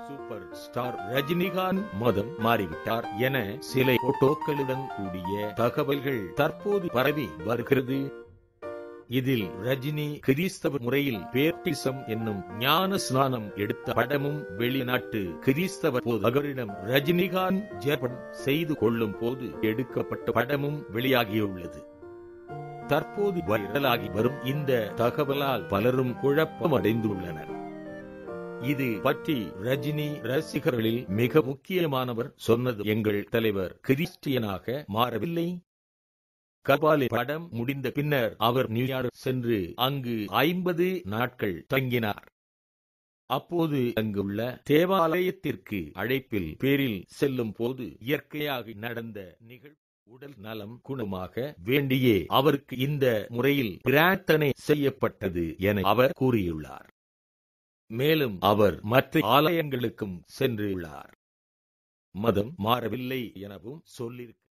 super star Rajinikanth மதம் மாறிவிட்டார் என சில போட்டோக்களுடன் கூடிய தகவல்கள் தற்போது பரவி வருகிறது இதில் ரஜினி கிறிஸ்தவ முறையில் பேர்டிசம் என்னும் ஞான ஸ்நானம் எடுத்த படமும் வெளிநாட்டு கிறிஸ்தவ போதகரிடம் ரஜினிகாந்த் ஜெபம் செய்து கொள்ளும் போது எடுக்கப்பட்ட படமும் வெளியாகியுள்ளது தற்போது வைரலாகி வரும் இந்த தகவலால் பலரும் குழப்பம் அடைந்துள்ளனர் இது பற்றி ரஜினி ரசிகர்களில் மிக முக்கியமானவர் சொன்னது எங்கள் தலைவர் கிறிஸ்டியனாக மாறவில்லை கபாலி படம் முடிந்த பின்னர் அவர் நியூயார்க் சென்று அங்கு ஐம்பது நாட்கள் தங்கினார் அப்போது அங்குள்ள தேவாலயத்திற்கு அழைப்பில் பேரில் செல்லும் போது இயற்கையாக நடந்த நிகழ்வு உடல் நலம் குணமாக வேண்டியே அவருக்கு இந்த முறையில் பிரார்த்தனை செய்யப்பட்டது என அவர் கூறியுள்ளார் மேலும் அவர் மற்ற ஆலயங்களுக்கும் சென்றுள்ளார் மதம் மாறவில்லை எனவும் சொல்லியிருக்கிறார்